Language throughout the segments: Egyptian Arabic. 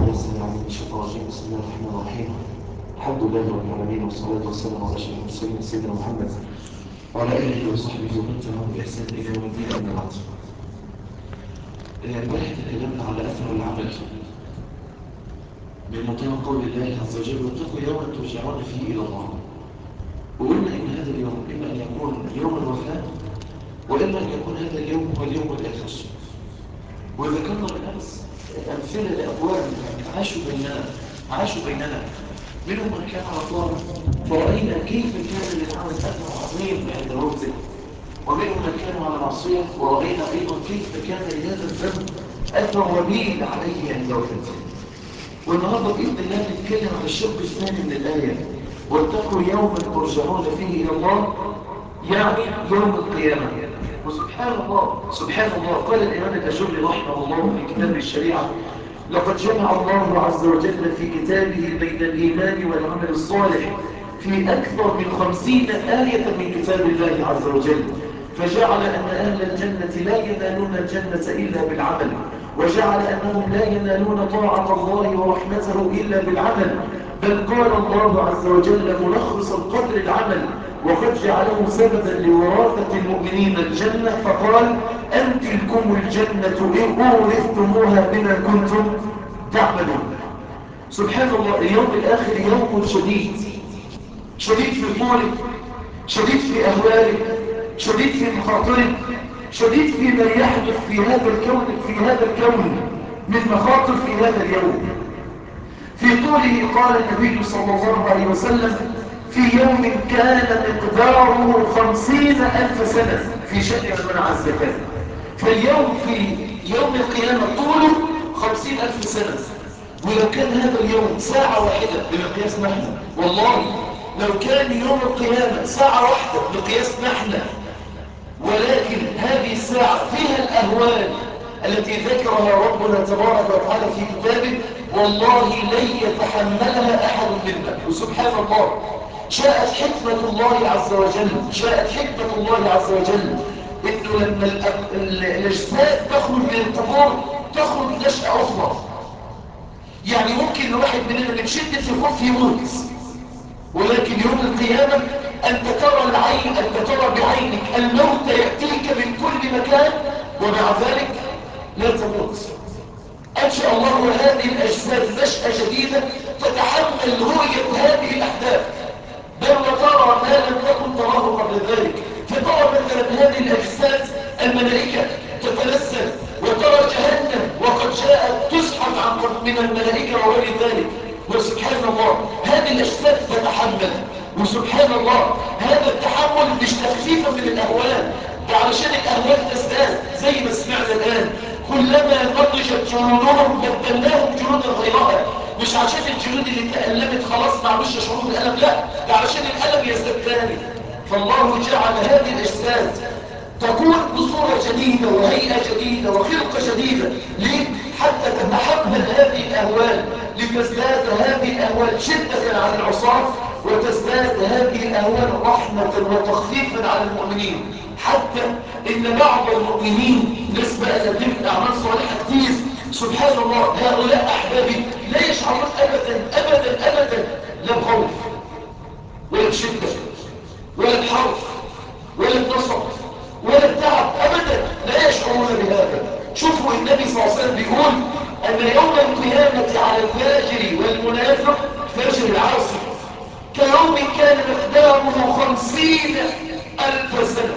السلام عليكم الشيطان الرجيم بسم الله الرحمن الرحيم الحمد لله رب العالمين والصلاة والسلام على أشرف المرسلين سيدنا محمد وعلى آله وصحبه ومن تبعهم بإحسان إلى يوم الدين أما بعد امبارح تكلمنا على أثر العمل من مطيع قول الله عز وجل واتقوا يوما ترجعون فيه إلى الله وقلنا إن هذا اليوم إما أن يكون يوم الوفاة وإما أن يكون هذا اليوم هو اليوم الآخر وذكرنا بالأمس أمثلة لأقوام عاشوا بيننا عاشوا بيننا منهم من كان على طول فرأينا كيف كان للعمل أثر عظيم عند موته ومنهم من كانوا على معصية ورأينا أيضا كيف كان لهذا الذنب أثر وبيل عليه عند وفاته والنهاردة بإذن الله نتكلم عن الشق الثاني من الآية واتقوا يوما ترجعون فيه إلى الله يعني يوم القيامة وسبحان الله سبحان الله قال الإمام الأجري رحمه الله في كتاب الشريعة لقد جمع الله عز وجل في كتابه بين الإيمان والعمل الصالح في أكثر من خمسين آية من كتاب الله عز وجل فجعل أن أهل الجنة لا ينالون الجنة إلا بالعمل وجعل أنهم لا ينالون طاعة الله ورحمته إلا بالعمل بل قال الله عز وجل ملخص القدر العمل وقد جعله سببا لوراثة المؤمنين الجنة فقال أن تلكم الجنة إن أورثتموها بما كنتم تعملون سبحان الله اليوم الآخر يوم شديد شديد في طولك شديد في أهوالك شديد في مخاطرك شديد في ما يحدث في هذا الكون في هذا الكون من مخاطر في هذا اليوم في طوله قال النبي صلى الله عليه وسلم في يوم كان مقداره خمسين ألف سنة في شأن من منع الزكاة فاليوم في يوم القيامة طوله خمسين ألف سنة ولو كان هذا اليوم ساعة واحدة بمقياس نحن والله لو كان يوم القيامة ساعة واحدة بمقياس نحن ولكن هذه الساعة فيها الأهوال التي ذكرها ربنا تبارك وتعالى في كتابه والله لن يتحملها أحد منا وسبحان الله شاءت حكمة الله عز وجل شاءت حكمة الله عز وجل انه لما الاجساد تخرج من القبور تخرج نشأة أخرى يعني ممكن الواحد مننا من شدة الخوف يموت ولكن يوم القيامة أنت ترى العين أنت ترى بعينك الموت يأتيك من كل مكان ومع ذلك لا تموت أنشأ الله هذه الأجساد نشأة جديدة تتحمل رؤية هذه الأحداث بل وترى ما لم تكن تراه قبل ذلك فترى مثلا هذه الأجساد الملائكة تتنزل وترى جهنم وقد جاءت تسحب عن من الملائكة وغير ذلك وسبحان الله هذه الأجساد تتحمل وسبحان الله هذا التحمل مش تخفيفا من الأهوال ده علشان الأهوال تزداد زي ما سمعنا الآن كلما نضجت جلودهم بدلناهم جلودا غيرها مش عشان الجلود اللي تألمت خلاص ما عملش شعور بالألم لا ده علشان الألم يزداد تاني فالله جعل هذه الأجساد تكون بصورة جديدة وهيئة جديدة وخلقة جديدة ليه؟ حتى تتحمل هذه الأهوال لتزداد هذه الأهوال شدة على العصاة وتزداد هذه الأهوال رحمة وتخفيفا على المؤمنين حتى إن بعض المؤمنين نسبة لديهم أعمال صالحة كتير سبحان الله هؤلاء أحبابي لا يشعرون أبدا أبدا أبدا لا بخوف ولا بشدة ولا بحرف ولا بنصر ولا بتعب أبدا لا يشعرون بهذا شوفوا النبي صلى الله عليه وسلم بيقول أن يوم القيامة على الفاجر والمنافق فاجر العاصي كيوم كان مقداره خمسين ألف سنة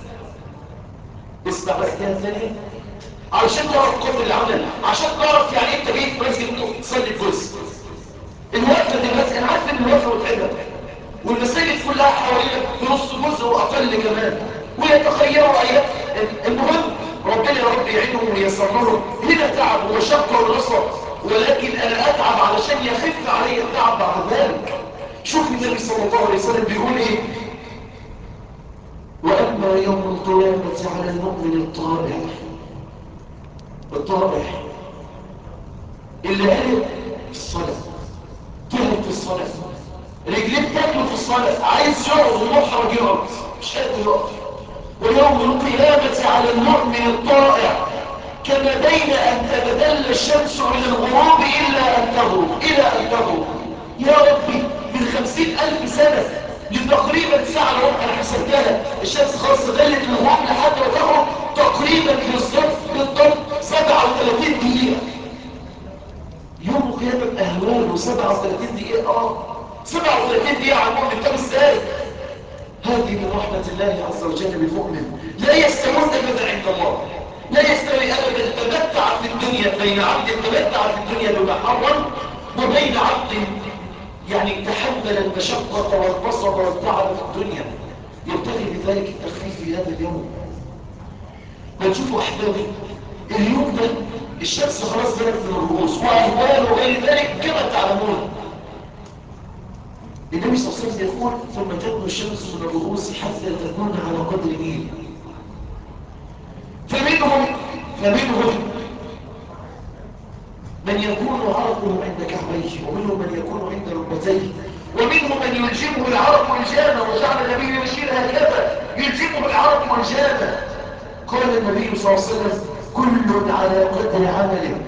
اسمع بس كده ثانية علشان تعرف قدر العمل عشان تعرف يعني انت جاي في مسجد تصلي جزء الوقفة دلوقتي انا عارف ان الوقفة متعبة والمساجد كلها حوالينا بنص جزء واقل كمان ويتخيروا ايات المهم ربنا يا رب يعينهم ويسر لهم هنا تعب ومشقة ونصر ولكن انا اتعب علشان يخف علي التعب بعد ذلك شوف النبي صلى الله عليه وسلم بيقول ايه واما يوم القيامة على المؤمن الطائع الطائع اللي قال في الصلاة تعب في الصلاة رجليه تاكله في الصلاة عايز يقعد ومحرج يقعد مش قادر يقعد ويوم القيامة على المؤمن الطائع كما بين أن تتدلى الشمس من الغروب إلا أن تغرب إلى أن تغرب يا ربي من خمسين ألف سنة لتقريبا ساعة لو أنا حسبتها الشمس خلاص غلت الغروب لحد ما تغرب تقريبا بالظبط بالضبط 37 دقيقة يوم القيامة بأهوال و37 دقيقة اه 37 دقيقة على المؤمن طب ازاي؟ هذه من رحمة الله عز وجل بالمؤمن لا يستوون أبدا عند الله لا يستوي أبدا تمتع في الدنيا بين عبد تمتع في الدنيا بما حرم وبين عبد يعني تحمل المشقة والبصر والتعب في الدنيا يبتغي بذلك التخفيف في هذا اليوم ونشوفوا أحبابي اليوم ده الشمس خلاص بلد من الرؤوس وأهوال وغير ذلك كما تعلمون النبي صلى الله عليه وسلم يقول ثم تبدو الشمس من الرؤوس حتى تكون على قدر ميل فمنهم فمنهم من يكون عرضه عند كعبيه ومنهم من يكون عند ركبتيه ومنهم من يلجمه العرق والجامة وجعل النبي يشير هكذا يلجمه العرق والجامة قال النبي صلى الله عليه وسلم كل على قدر عمله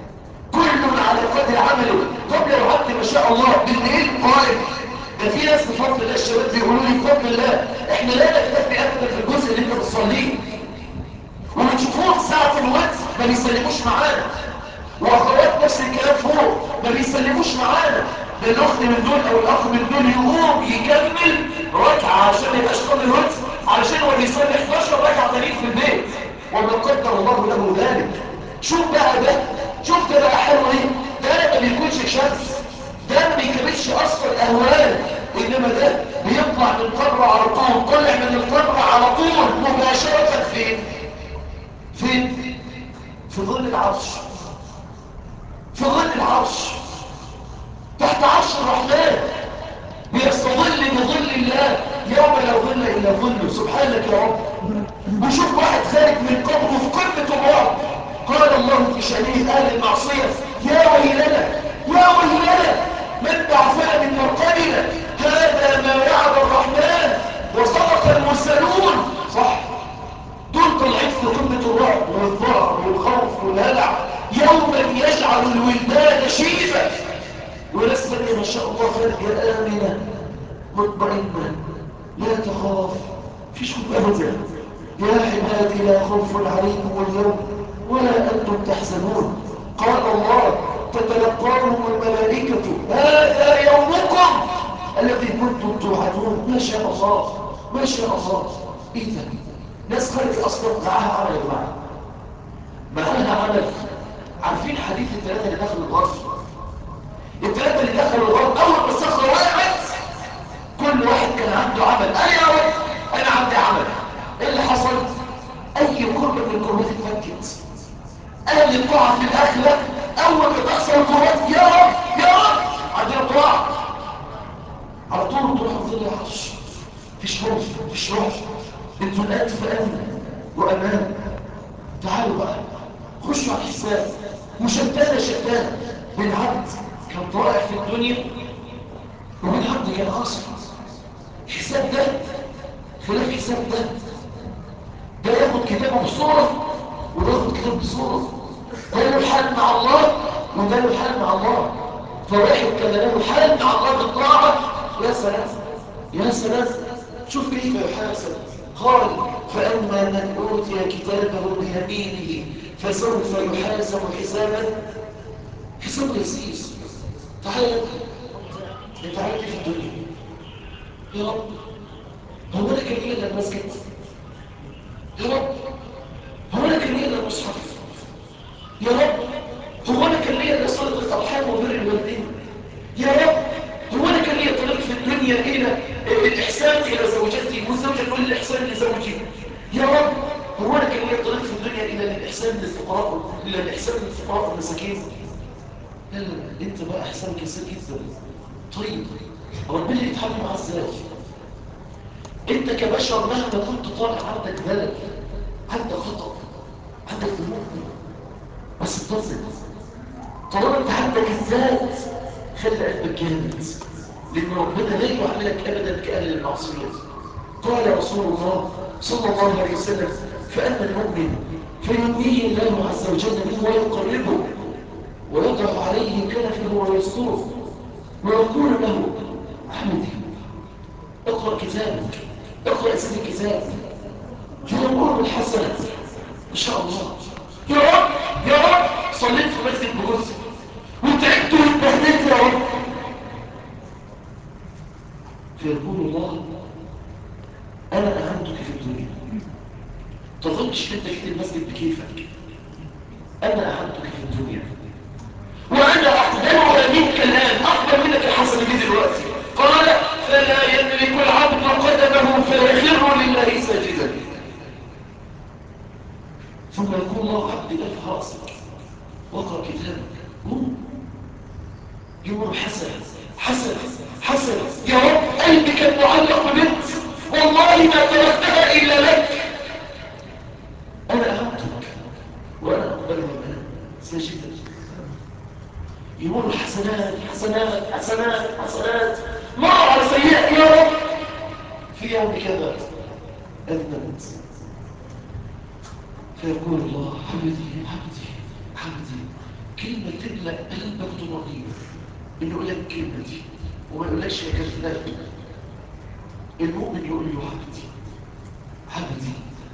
كل على قدر عمله طب لو عبد ما شاء الله بالليل قائم ده في ناس بفضل الله الشباب بيقولوا لي بفضل الله احنا لا نكتفي ابدا في الجزء اللي انت بتصليه ونشوفوهم ساعة الوقت ما بيسلموش معانا واخوات نفس الكلام فوق ما بيسلموش معانا ده الاخت من دول او الاخ من دول يقوم يكمل ركعة عشان ما يبقاش قبل الوقت علشان هو بيصلي 11 ركعة تانيين في البيت وما قدر الله له ذلك شوف بقى ده شوف ده بقى حلو ايه ده ما بيكونش شمس ده ما بيكملش اصلا اهوال انما ده بيطلع من القبر على طول طلع من القبر على طول مباشرة فين فين في ظل العرش في ظل العرش تحت عرش الرحمن بيستظل بظل الله يوم لا ظل الا ظله سبحانك يا رب وشوف واحد خارج من قبره في قمه الرعب قال الله في شأنه اهل المعصيه يا ويلنا يا ويلنا من بعثنا من مرقدنا هذا ما وعد الرحمن وصدق المرسلون صح دول طالعين في قمه الرعب والذعر والخوف والهلع يوما يجعل الولدان شيبا وناس ثانيه ما شاء الله خارجه امنه مطمئنه لا تخاف فيش خوف ابدا يا عبادي لا خوف عليكم اليوم ولا انتم تحزنون قال الله تتلقاهم الملائكه هذا يومكم الذي كنتم توعدون ما شاء الله ما شاء الله ايه ده ناس خارجه اصلا معاها عمل يا جماعه معاها عمل عارفين حديث الثلاثه اللي دخلوا الغرف الثلاثه اللي دخلوا الغرف اول ما الصخره وقعت كل واحد كان عنده عمل انا يا رب انا عندي عمل ايه اللي حصل اي كربة من الكربات اتفكت اهل الطاعة في الاخرة اول ما تحصل الكربات يا رب يا رب عندنا طاعة على طول تروح ظل العرش مفيش خوف مفيش رعب انتوا الان في امن وامان تعالوا بقى خشوا على الحساب وشتانة شتانة بين عبد كان طائع في الدنيا ومن عبد كان خاسر حساب ده خلاف حساب ده ده ياخد كتابه بصورة وده ياخد كتابه بصورة ده له الحال مع الله وده له الحال مع الله فواحد كان له حال مع الله بالطاعة يا سلام يا سلام شوف كيف يحاسب قال فأما من أوتي كتابه بيمينه فسوف يحاسب حسابا حساب يسير تعالى انت عارف في الدنيا يا رب هو انا كان ليه المسجد يا رب هو انا كان ليه المصحف يا رب هو انا كان ليه صله الارحام وبر الوالدين يا رب هو انا كان ليه طريق في الدنيا الى الاحسان الى زوجتي والزوجه تقول الاحسان لزوجي يا رب هو انا كان ليه طريق في الدنيا الى الاحسان للفقراء الى الاحسان للفقراء والمساكين لا لا انت بقى احسان كثير جدا طيب ربنا يتحمل معاه ازاي انت كبشر مهما كنت طالع عندك بلد عندك خطأ عندك ذنوب بس اتصل طالما انت عندك الذات خلي قلبك جامد لان ربنا لا يعاملك ابدا كاهل المعصيه قال رسول الله صلى الله عليه وسلم فاما المؤمن فيمنيه الله عز وجل منه ويقربه ويضع عليه كنفه ويستره ويقول له عمدي اقرأ كتابك اقرأ اسم الكتاب فيقول بالحسنة إن شاء الله يا رب يا رب صليت في مسجد بجزء وتعبت واتبهدلت يا رب فيقول الله أنا أهمتك في الدنيا تظنش أنت جيت المسجد بكيفك أنا أهمتك في الدنيا وأنا أقدم منك الآن أقبل منك الحسن دي دلوقتي قال فلا يملك العبد قدمه فيخر لله ساجدا ثم يقول الله عبد ارفع رأسك واقرأ كتابك قوم يقول حسن حسن حسن يا رب قلبي كان معلق ببنت والله ما تركتها إلا لك أنا أهمتك وأنا أقبلها الآن ساجدا يقول حسنات حسنات حسنات حسنات مر على سيئة يا رب في يوم كذا أذنبت فيقول الله حمدي حمدي حمدي كلمة تملأ قلبك طمأنينة إنه يقول لك الكلمة دي وما يقولكش يا كذاب المؤمن يقول له عبدي عبدي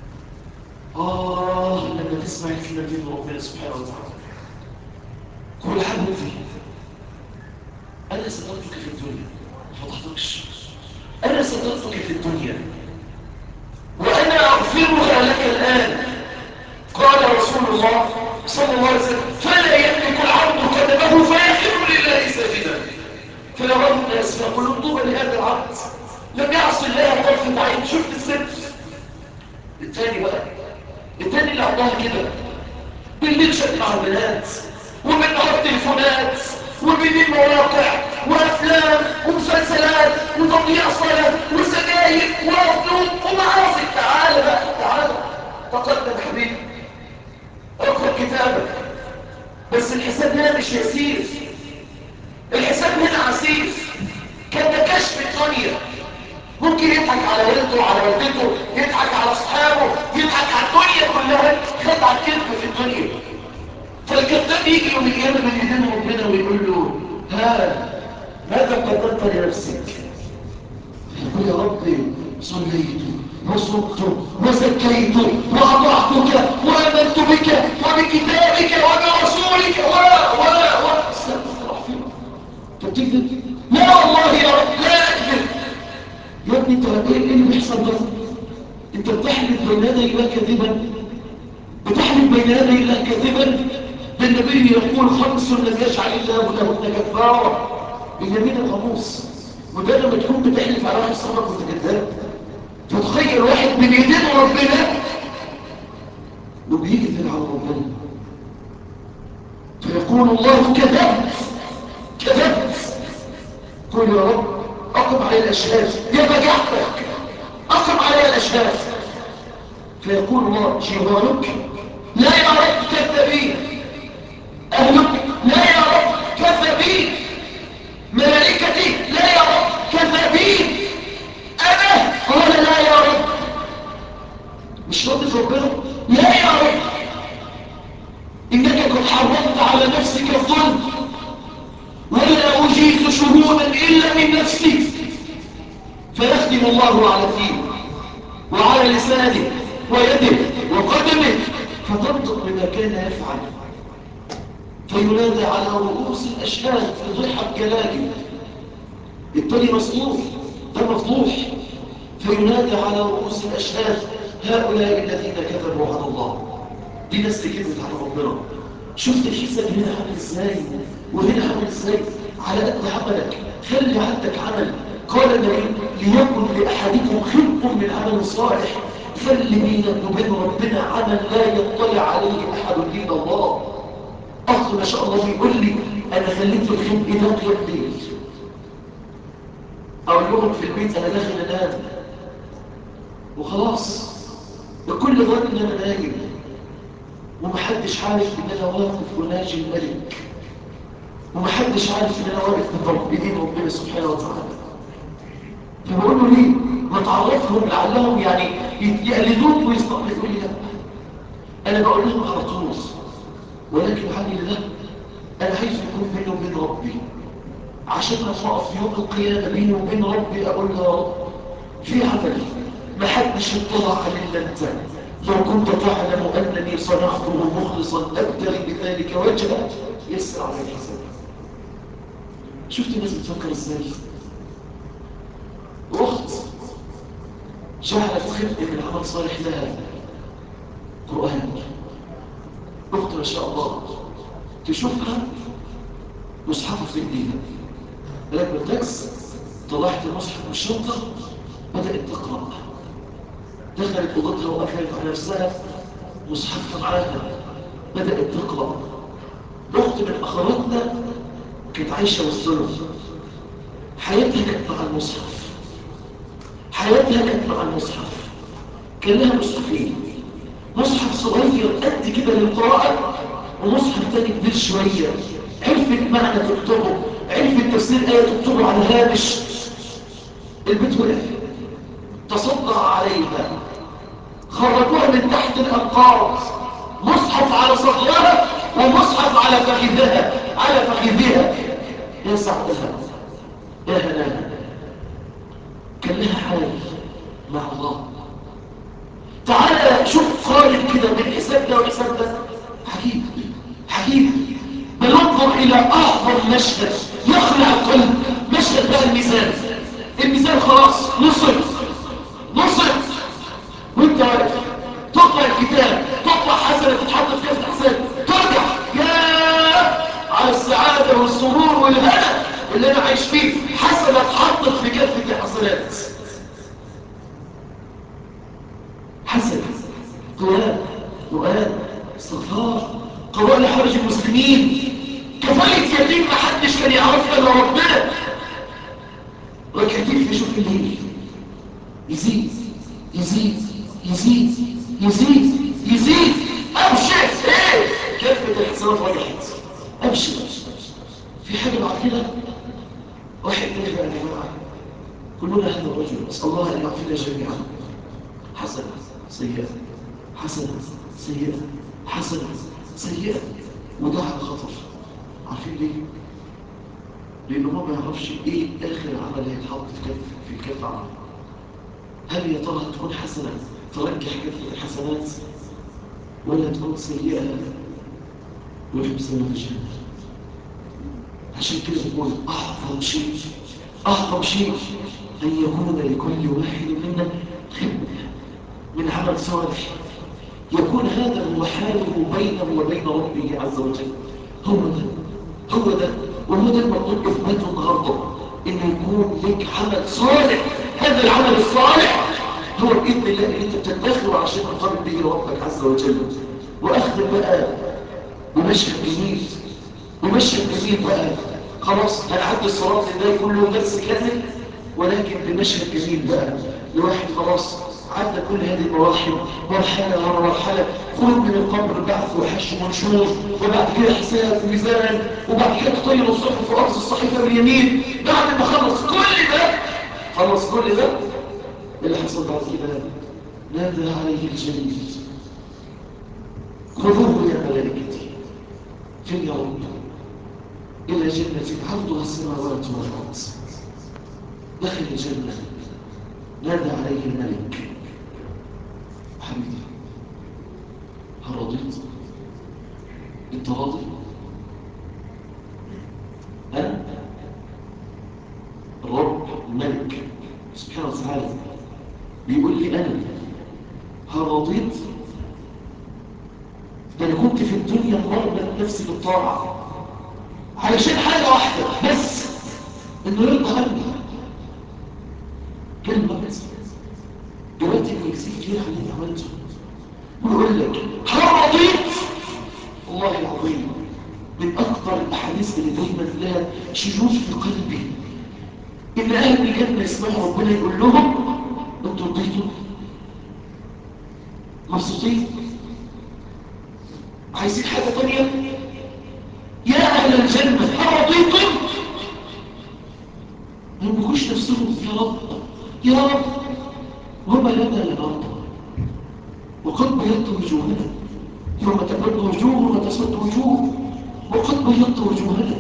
آه لما تسمع الكلمة دي من ربنا سبحانه وتعالى قول عبدي أنا سترتك في الدنيا ما فضحتكش أنا سترتك في الدنيا وأنا أغفرها لك الآن قال رسول الله صلى الله عليه وسلم فلا يملك العبد قدمه فيخر لله ساجدا فيرى الناس فيقولون طوبى لهذا العبد لم يعص الله طرفة عين شفت الست الثاني بقى الثاني اللي عندها كده بالليل شد مع البنات وبالنهار تليفونات وبالليل مواقع وافلام ومسلسلات وتضييع صلاه وسجاير وافلوم ومعاصي تعال بقى تعال تقدم حبيبي اقرا كتابك بس الحساب هنا مش يسير الحساب هنا عسير كان ده كشف الدنيا ممكن يضحك على والده وعلى والدته يضحك على اصحابه يضحك على الدنيا كلها خد على الكذب في الدنيا فالكذاب يجي يوم القيامه من ايدين ربنا ويقول له ها ماذا قدمت لنفسك يقول يا ربي صليت وصمت وزكيت واطعتك وامنت بك وبكتابك وبرسولك و و و استغفر فيه تكذب لا والله يا رب لا اكذب يا ابني انت ايه اللي بيحصل ده انت بتحلف بين يدي الله كذبا بتحلف بين يدي الله كذبا ده النبي يقول خمس لم يجعل الله لهن كفاره اليمين الغموس وده لما تكون بتحلف على واحد صاحبك وانت كذاب فتخيل واحد من ايدين ربنا وبيكذب على ربنا فيقول الله كذبت كذبت قول يا رب اقم علي الاشهاد يا بجحتك اقم علي الاشهاد فيقول الله جيرانك لا يا رب كذابين اهلك لا يا رب كذابين ملائكتي لا يا رب كذابين انا قال لا يا رب مش راضي ربنا لا يا رب انك قد حرمت على نفسك الظلم ولا اجيز شهودا الا من نفسي فيختم الله على فيه وعلى لسانه ويده وقدمه فتنطق بما كان يفعل فينادى على رؤوس الاشهاد في ضحى الجلال التالي مصلوح ده مفضوح فينادى على رؤوس الاشهاد هؤلاء الذين كذبوا على الله دي ناس كذبت على ربنا شفت الحساب هنا عامل ازاي وهنا عامل ازاي على قد عملك خلي عندك عمل قال النبي ليكن لاحدكم خلق من عمل صالح خلي بينك وبين ربنا عمل لا يطلع عليه احد الا الله اخ ما شاء الله بيقول لي انا خليت الخلق ده قيام ليل اقول لهم في البيت انا داخل انام وخلاص بكل ظن ان انا نايم ومحدش عارف ان انا واقف وناجي الملك ومحدش عارف ان انا واقف بضرب ايدين ربنا سبحانه وتعالى فبقول له ليه ما تعرفهم لعلهم يعني يقلدوك ويستقبلوا يقول لي لا انا بقول لهم على طول ولكن حالي ده انا عايز يكون بيني وبين ربي عشان لما اقف يوم القيامه بيني وبين ربي اقول له يا رب في عمل ما حدش اطلع عليه الا انت لو كنت تعلم انني صنعته مخلصا ابتغي بذلك وجهك يسر على الحساب شفت الناس بتفكر ازاي اخت جعلت خدمه من عمل صالح لها قران اخت ما شاء الله تشوفها مصحفه في ايديها راكبه التاكس طلعت المصحف من الشنطه بدات تقرا دخلت اوضتها وقفلت على نفسها مصحفها معاها بدات تقرا اخت من اخواتنا كانت عايشه والظلم حياتها كانت مع المصحف حياتها كانت مع المصحف كان لها مصحفين مصحف صغير قد كده للقراءه ومصحف تاني كبير شويه عرفت معنى تكتبه عرفت تفسير ايه تكتبه على هامش البيت وقع تصدع عليها خرجوها من تحت الأنقاض مصحف على صدرها ومصحف على فخذها على فخذها يا سعدها يا هناها كان لها حال مع الله تعالى شوف قارن كده بين حساب ده وحساب ده حبيب حبيب بل انظر الى اعظم مشهد يخلع القلب مشهد بقى الميزان الميزان خلاص نصف نصف وانت واقف تقرا الكتاب تطلع حسنه تتحط في كفه حساب ترجع يا على السعاده والسرور والهنا اللي انا عايش فيه حسنه اتحطت في كفه حسنات حسنه قيام قران استغفار قضاء لحرج المسلمين كفايه يتيم ما حدش كان يعرفها الا ربنا ركعتين في شوف الليل يزيد يزيد يزيد يزيد يزيد ابشر ايه كفه الحسنات رجعت ابشر في حاجه بعد كده واحد تاني بقى يا جماعه كلنا هذا الرجل اسال الله ان يغفرنا جميعا حسنه سيئه حسنه سيئه حسنه سيئه وده على خطر عارفين ليه لانه ما بيعرفش ايه اخر عمل هيتحط في كف في الكف عمل هل يا ترى تكون حسنه ترجح كفه الحسنات ولا تكون سيئه ويحبس لنا الجنه عشان كده بقول اعظم شيء اعظم شيء ان يكون لكل واحد منا خدمه من عمل صالح يكون هذا هو حاله بينه وبين ربه عز وجل هو ده هو ده وهو ده المطلوب اثباته النهارده ان يكون لك عمل صالح هذا العمل الصالح هو باذن الله اللي انت بتدخله عشان تقرب به ربك عز وجل واخذ بقى بمشهد جميل بمشهد جميل بقى خلاص هنعدي الصراط ده كله درس كامل ولكن بمشهد جميل بقى لواحد خلاص عدى كل هذه المراحل مرحلة ورا مرحلة خروج من القبر بعث وحش منشور وبعد كده حساب وميزان وبعد كده تطير الصحف في أرض الصحيفة باليمين بعد ما خلص كل ده خلص كل ده اللي حصل بعد كده نادى عليه الجليل خذوه يا ملائكتي فين يا رب إلى جنة عرضها السماوات والأرض دخل الجنة نادى عليه الملك حبيبي هل رضيت انت راضي ها الرب الملك سبحانه وتعالى بيقول لي انا هل رضيت ده انا كنت في الدنيا مرمت نفسي بالطاعه علشان حاجه واحده بس انه يرضى عني كلمه بس دلوقتي بيكسيك كتير على اللي عملته ويقول لك هل رضيت والله العظيم من اكثر الاحاديث اللي دايما لها شجوج في قلبي ان اهل الجنه يسمعوا ربنا يقول لهم انتوا رضيتوا مبسوطين عايزين حاجه ثانيه يا اهل الجنه هل رضيتم ما يملكوش نفسهم يا رب يا رب وما لنا لنرضى وقد بيضت وجوهنا يوم تبيض وجوه وتسود وجوه وقد بيضت وجوهنا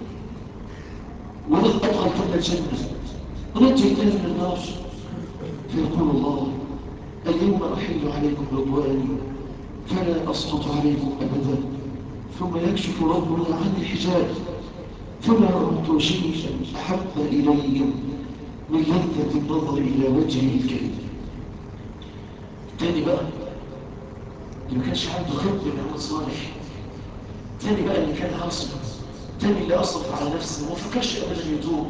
وأدخلتنا الجنة ونجيتنا من النار فيقول الله اليوم أحل عليكم رضواني فلا أسقط عليكم أبدا ثم يكشف ربنا عن الحجاب فما رأيت شيئا أحب إلي من لذة النظر إلى وجهه الكريم تاني بقى اللي ما كانش عنده خط من عمل صالح تاني بقى اللي كان عاصم تاني اللي أصرف على نفسه ما فكرش أبدا يتوب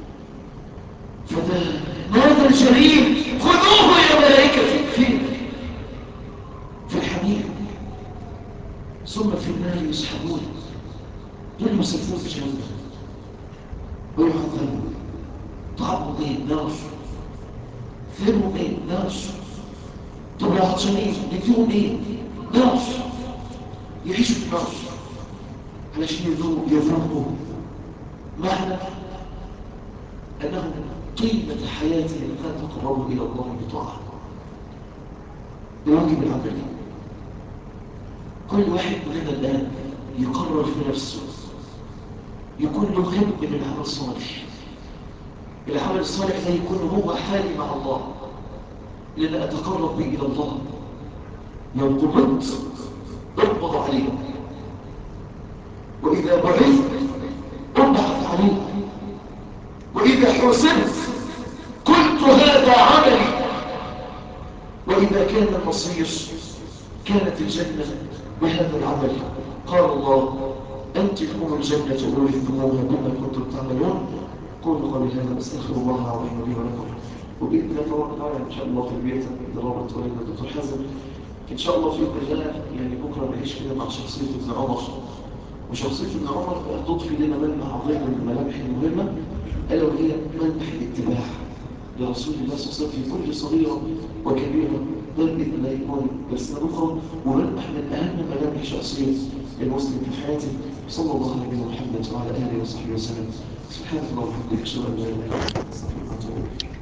فده هذا الجليل خذوه يا ملائكتي فين في الحميم ثم في النار يسحبون دول يسلفون في جهنم ويعذبون طعمهم ايه نار ثيرهم ايه نار طب لو عطشانين نديهم ايه نار يعيشوا في النار علشان يذوقوا معنى أنهم قيمة حياتهم لا تقربوا إلى الله بطاعة بواجب العمل كل واحد مننا الآن يقرر في نفسه يكون له هم من العمل الصالح العمل الصالح ده يكون هو حالي مع الله لأن أتقرب به إلى الله لو قبضت اقبض عليه وإذا بعثت ابعث عليه وإذا حسنت قلت هذا عملي وإذا كان المصير كانت الجنة بهذا العمل قال الله أنت تكون الجنة ورثتموها بما كنتم تعملون قولوا قولي هذا أستغفر الله العظيم لي ولكم وبإذن الله تعالى إن شاء الله في البيت درابة ولد الدكتور حازم إن شاء الله في بإذن الله يعني بكرة نعيش كده مع شخصية ابن عمر وشخصية ابن عمر تضفي لنا ملمح عظيم من الملامح المهمة ألا وهي ملمح الاتباع لرسول الله صلى الله عليه وسلم في كل صغيرة وكبيرة بل بإذن الله يكون درسنا أخرى وملمح من أهم ملامح شخصية المسلم في حياته صلى الله عليه محمد وعلى آله وصحبه وسلم سبحانك اللهم وبحمدك أشهد أن لا إله إلا أنت أستغفرك وأتوب إليك